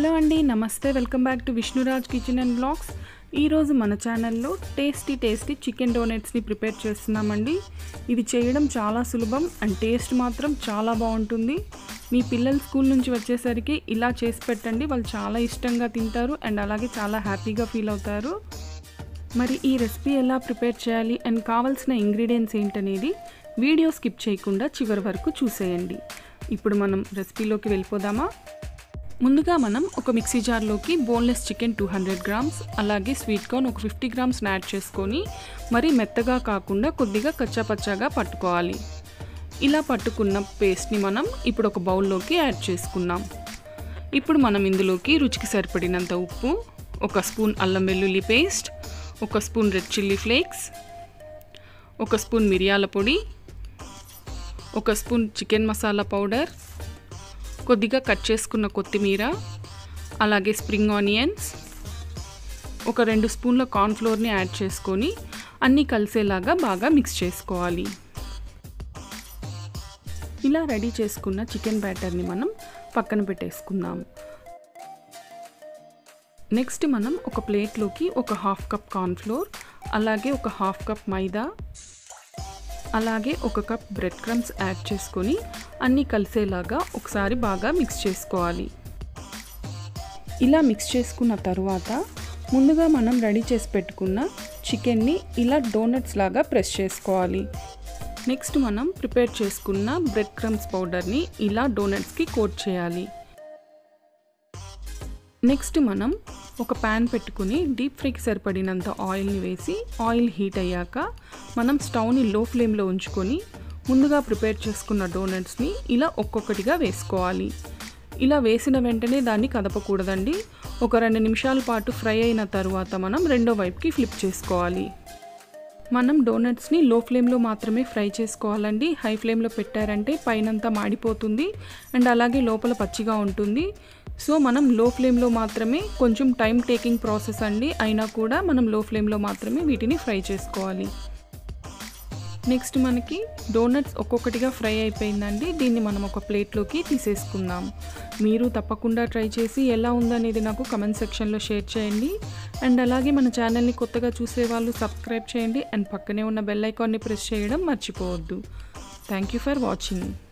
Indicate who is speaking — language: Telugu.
Speaker 1: హలో అండి నమస్తే welcome back to Vishnuraj kitchen and blogs ఈరోజు మన ఛానల్లో టేస్టీ టేస్టీ చికెన్ డోనెట్స్ని ప్రిపేర్ చేస్తున్నామండి ఇది చేయడం చాలా సులభం అండ్ టేస్ట్ మాత్రం చాలా బాగుంటుంది మీ పిల్లలు స్కూల్ నుంచి వచ్చేసరికి ఇలా చేసి పెట్టండి వాళ్ళు చాలా ఇష్టంగా తింటారు అండ్ అలాగే చాలా హ్యాపీగా ఫీల్ అవుతారు మరి ఈ రెసిపీ ఎలా ప్రిపేర్ చేయాలి అండ్ కావాల్సిన ఇంగ్రీడియంట్స్ ఏంటనేది వీడియో స్కిప్ చేయకుండా చివరి వరకు చూసేయండి ఇప్పుడు మనం రెసిపీలోకి వెళ్ళిపోదామా ముందుగా మనం ఒక మిక్సీ జార్లోకి boneless chicken two hundred grams అలాగే స్వీట్ కార్న్ ఒక ఫిఫ్టీ గ్రామ్స్ యాడ్ చేసుకొని మరీ మెత్తగా కాకుండా కొద్దిగా కచ్చాపచ్చాగా పట్టుకోవాలి ఇలా పట్టుకున్న పేస్ట్ని మనం ఇప్పుడు ఒక బౌల్లోకి యాడ్ చేసుకున్నాం ఇప్పుడు మనం ఇందులోకి రుచికి సరిపడినంత ఉప్పు ఒక స్పూన్ అల్లం వెల్లుల్లి పేస్ట్ ఒక స్పూన్ రెడ్ చిల్లీ ఫ్లేక్స్ ఒక స్పూన్ మిరియాల పొడి ఒక స్పూన్ చికెన్ మసాలా పౌడర్ కొద్దిగా కట్ చేసుకున్న కొత్తిమీర అలాగే స్ప్రింగ్ ఆనియన్స్ ఒక రెండు స్పూన్ల కార్న్ఫ్లోర్ని యాడ్ చేసుకొని అన్నీ కలిసేలాగా బాగా మిక్స్ చేసుకోవాలి ఇలా రెడీ చేసుకున్న చికెన్ బ్యాటర్ని మనం పక్కన పెట్టేసుకుందాం నెక్స్ట్ మనం ఒక ప్లేట్లోకి ఒక హాఫ్ కప్ కార్న్ఫ్లోర్ అలాగే ఒక హాఫ్ కప్ మైదా అలాగే ఒక కప్ బ్రెడ్ క్రమ్స్ యాడ్ చేసుకొని అన్నీ కలిసేలాగా ఒకసారి బాగా మిక్స్ చేసుకోవాలి ఇలా మిక్స్ చేసుకున్న తర్వాత ముందుగా మనం రెడీ చేసి పెట్టుకున్న చికెన్ని ఇలా డోనట్స్ లాగా ప్రెస్ చేసుకోవాలి నెక్స్ట్ మనం ప్రిపేర్ చేసుకున్న బ్రెడ్ క్రమ్స్ పౌడర్ని ఇలా డోనట్స్కి కోట్ చేయాలి నెక్స్ట్ మనం ఒక ప్యాన్ పెట్టుకుని డీప్ ఫ్రైకి సరిపడినంత ఆయిల్ని వేసి ఆయిల్ హీట్ అయ్యాక మనం స్టవ్ని లో ఫ్లేమ్లో ఉంచుకొని ముందుగా ప్రిపేర్ చేసుకున్న డోనట్స్ని ఇలా ఒక్కొక్కటిగా వేసుకోవాలి ఇలా వేసిన వెంటనే దాన్ని కదపకూడదండి ఒక రెండు నిమిషాల పాటు ఫ్రై అయిన తర్వాత మనం రెండో వైపుకి ఫ్లిప్ చేసుకోవాలి మనం డోనట్స్ని లో ఫ్లేమ్లో మాత్రమే ఫ్రై చేసుకోవాలండి హై ఫ్లేమ్లో పెట్టారంటే పైనంతా మాడిపోతుంది అండ్ అలాగే లోపల పచ్చిగా ఉంటుంది సో మనం లో ఫ్లేమ్లో మాత్రమే కొంచెం టైం టేకింగ్ ప్రాసెస్ అండి అయినా కూడా మనం లో ఫ్లేమ్లో మాత్రమే వీటిని ఫ్రై చేసుకోవాలి నెక్స్ట్ మనకి డోనట్స్ ఒక్కొక్కటిగా ఫ్రై అయిపోయిందండి దీన్ని మనం ఒక ప్లేట్లోకి తీసేసుకుందాం మీరు తప్పకుండా ట్రై చేసి ఎలా ఉందనేది నాకు కమెంట్ సెక్షన్లో షేర్ చేయండి అండ్ అలాగే మన ఛానల్ని కొత్తగా చూసే వాళ్ళు సబ్స్క్రైబ్ చేయండి అండ్ పక్కనే ఉన్న బెల్ ఐకాన్ని ప్రెస్ చేయడం మర్చిపోవద్దు థ్యాంక్ యూ ఫర్ వాచింగ్